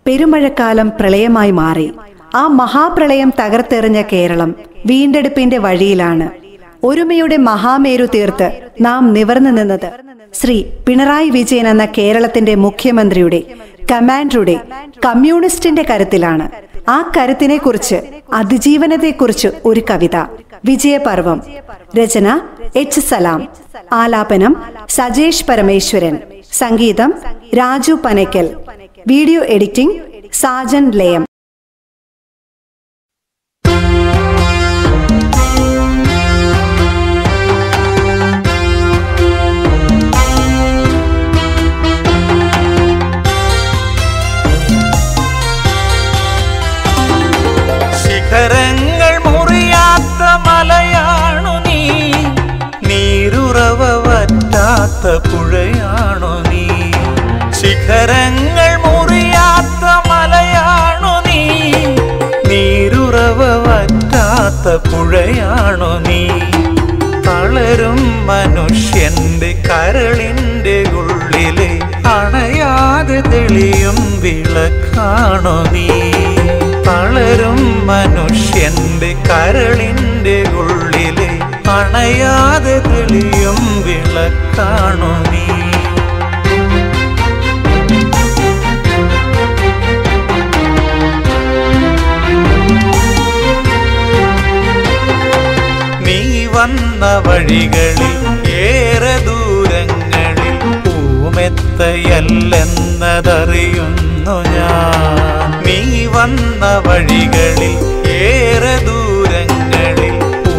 പെരുമഴക്കാലം പ്രളയമായി മാറി ആ മഹാപ്രളയം തകർത്തെറിഞ്ഞ കേരളം വീണ്ടെടുപ്പിന്റെ വഴിയിലാണ് ഒരുമയുടെ മഹാമേരു തീർത്ത് നാം നിവർന്നു നിന്നത് ശ്രീ പിണറായി വിജയൻ എന്ന കേരളത്തിന്റെ മുഖ്യമന്ത്രിയുടെ കമാൻഡറുടെ കമ്മ്യൂണിസ്റ്റിന്റെ കരുത്തിലാണ് ആ കരുത്തിനെ കുറിച്ച് അതിജീവനത്തെക്കുറിച്ച് ഒരു കവിത വിജയപർവം രചന എച്ച് സലാം ആലാപനം സജേഷ് പരമേശ്വരൻ സംഗീതം രാജു പനയ്ക്കൽ വീഡിയോ എഡിറ്റിംഗ് സാജൻ ലയം ശിഖരങ്ങൾ മുറിയാത്ത മലയാണു നീ നീരുറവ വറ്റാത്ത പുഴയാണു നീ ശിഖരങ്ങൾ മുറിയാത്ത മലയാണു നീ നീരുറവ വറ്റാത്ത പുഴയാണു നീ തളരും മനുഷ്യന്റെ കരളിന്റെ ഉള്ളിലെ അണയാതെ തെളിയും വിളക്കാണു നീ തളരും മനുഷ്യന്റെ കരളിന്റെ ഉള്ളിലെ അണയാതെ തെളിയും വിളക്കാണു നീ നീ വന്ന വഴികളിൽ ഏറെ ദൂരങ്ങളിൽ പൂമെത്തയല്ലെന്നതറിയുന്നു ഞാൻ നീ വന്ന വഴികളിൽ ഏറെ ദൂരങ്ങളിൽ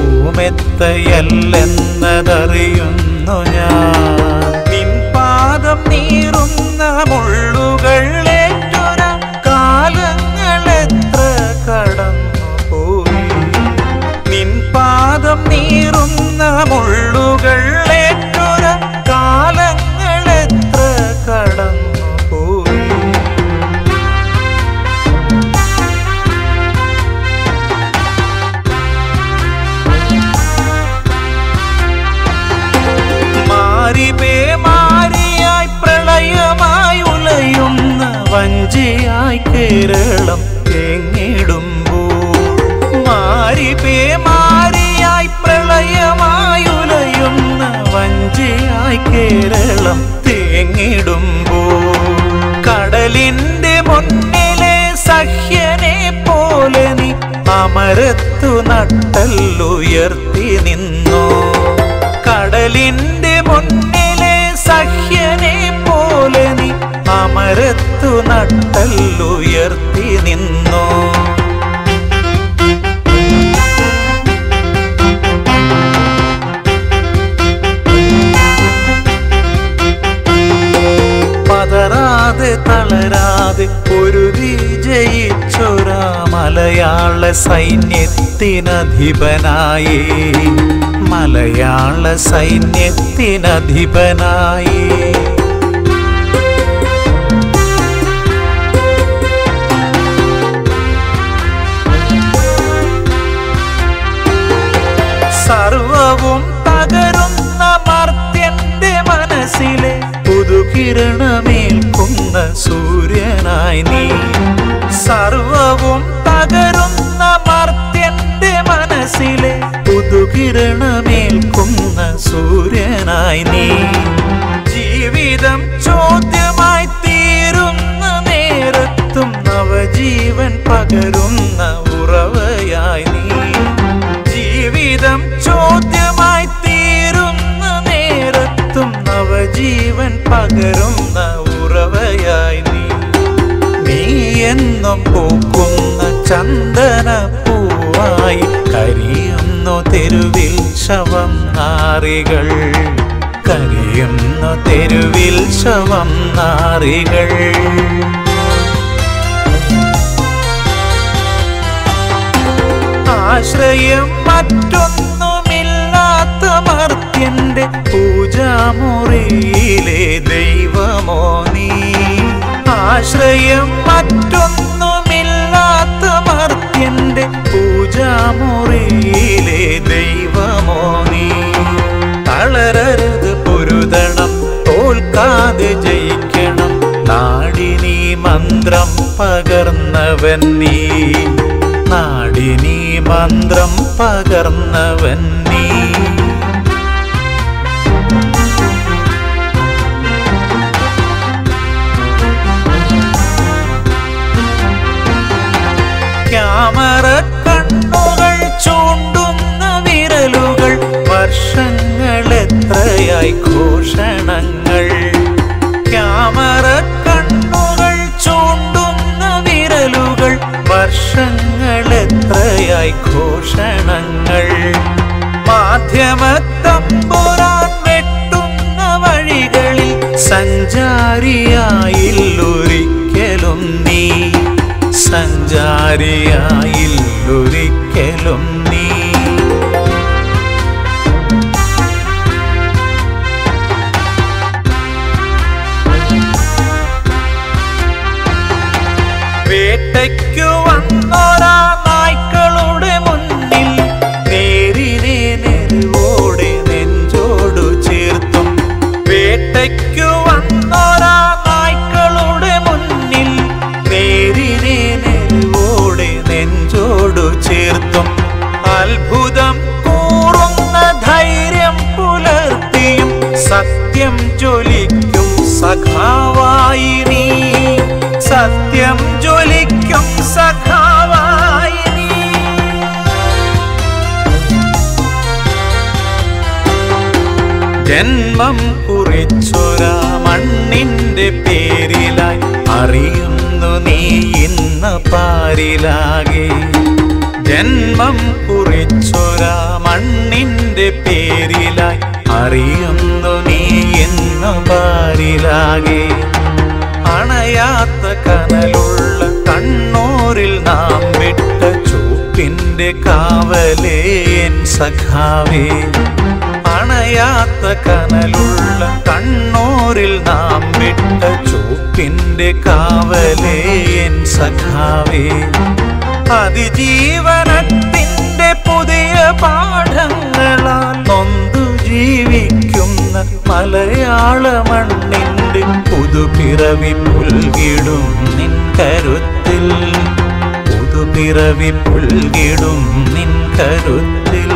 പൂമെത്തയല്ലെന്നതറിയുന്നു ഞാൻ നിൻ പാദം നീറുന്ന മുള്ളുകളേറ്റൊര കാലങ്ങളെത്ര കടന്നു പോയി നിൻ പാദം നീറുന്ന മുള്ളുകളേറ്റൊര കാലങ്ങളെത്ര കടന്നു പോയി മാറി പേമാരിയായി പ്രളയമായി ഉലയുന്ന വഞ്ചിയായി കേരളം തേങ്ങിടുമ്പോൾ മാറി പേമാരിയായി പ്രളയമായി ഉലയുന്ന വഞ്ചിയായി കേരളം തേങ്ങിടുമ്പോൾ കടലിന്റെ മുന്നിലെ സഹ്യനെ പോലെ നീ അമരത്തു നട്ടല്ലുയർത്തി നിന്നോ കടലിന്റെ മുന്നിലെ സഹ്യനെ പോലെ നീ അമരത്തു നട്ടല്ലുയർത്തി നിന്നോ പതറാതെ തളരാതെ പൊരുതി ജയിച്ചൊരാ മലയാള സൈന്യത്തിനധിപനായി മലയാള സൈന്യത്തിനധിപനായി സർവവും തകരുന്ന മർത്യന്റെ മനസ്സിലെ പുതുകിരണമേൽക്കുന്ന സൂര്യനായി നീ സർവവും തകരുന്ന മർത്യന്റെ മനസ്സിലെ പുതുകിരണമേൽക്കുന്ന സൂര്യനായി നീ ജീവിതം ചോദ്യമായി തീരുന്ന നേരത്തും നവജീവൻ പകരുന്ന ഉറവയായി നീ ജീവിതം ചോദ്യമായി തീരുന്ന നേരത്തും നവജീവൻ പകരുന്ന ഉറവയായി നീ നീ എന്നും പൂക്കുന്ന ചന്ദന പൂവായി കരിയുന്നു തെരുവിൽ ശവം നാറികൾ കരിയുന്നു തെരുവിൽ ശവം നാറികൾ ആശ്രയം മറ്റൊന്നുമില്ലാത്ത മർത്യന്റെ പൂജാമുറിയിലെ ദൈവമോ നീ ആശ്രയം മറ്റൊന്നുമില്ലാത്ത മർത്യന്റെ പൂജാമുറിയിലെ ദൈവമോ നീ തളരരുത് പൊരുതണം തോൽക്കാതെ ജയിക്കണം നാട് നാടിനീ മന്ത്രം പകർന്നവൻ നീ നാടിനീ മന്ത്രം പകർന്നവൻ നീ ക്യാമറ കണ്ണുകൾ ചൂണ്ടുന്ന വിരലുകൾ വർഷങ്ങൾ എത്രയായി ഘോഷണങ്ങൾ ക്യാമറ കണ്ണുകൾ ചൂണ്ടുന്ന വിരലുകൾ വർഷങ്ങൾ എത്രയായി ഘോഷണങ്ങൾ മാധ്യമത്തമ്പുരാൻ വെട്ടുന്ന വഴികളിൽ സഞ്ചാരിയായില്ലൊരിക്കലും നീ സഞ്ചാരിയായില്ലൊരിക്കലും നീ വേട്ടയ്ക്കു വന്നോരാ നായ്ക്കളുടെ മുന്നിൽ നേരിനെ നെരുവോടെ നെഞ്ചോടു ചേർത്തും വേട്ടയ്ക്കു വന്നോരാ നായ്ക്കളുടെ മുന്നിൽ നേരിനെ നെരുവോടെ നെഞ്ചോടു ചേർത്തും അത്ഭുതം കൂറുന്ന ധൈര്യം പുലർത്തിയും സത്യം ജ്വലിക്കും സഖാവായി നീ സത്യം ജ്വലിക്കും സഖാവായി നീ ജന്മം കുറിച്ചൊരാ മണ്ണിന്റെ പേരിലായി അറിയുന്നു നീ ഇന്ന് പാരിലാകെ ജന്മം കുറിച്ചൊരാ മണ്ണിന്റെ പേരിലായി അറിയുന്നു നീ ഇന്ന് പാരിലാകെ അണയാത്ത കനലുള്ള കണ്ണൂരിൽ നാം വിട്ട ചൂപ്പിന്റെ കാവലേ എൻ സഖാവേ അണയാത്ത കനലുള്ള കണ്ണൂരിൽ നാം വിട്ട ചൂപ്പിന്റെ കാവലേ എൻ സഖാവേ അതിജീവനത്തിന്റെ പുതിയ പാഠങ്ങളാൽ നൊന്തു ജീവിക്കുന്ന മലയാള മണ്ണിന്റെ പുതുപിറവി പുൽകിടും നിൻ കരുത്തിൽ പുതുപിറവി പുൽകിടും നിൻ കരുത്തിൽ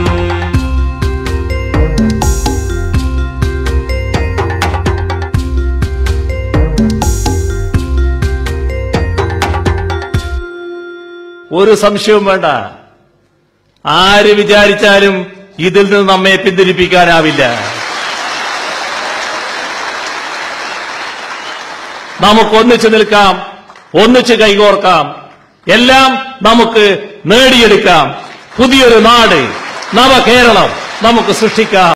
ഒരു സംശയവും വേണ്ട ആര് വിചാരിച്ചാലും ഇതിൽ നിന്ന് നമ്മെ പിന്തിരിപ്പിക്കാനാവില്ല നമുക്ക് ഒന്നിച്ചു നിൽക്കാം ഒന്നിച്ച് കൈകോർക്കാം എല്ലാം നമുക്ക് നേടിയെടുക്കാം പുതിയൊരു നാട് നവകേരളം നമുക്ക് സൃഷ്ടിക്കാം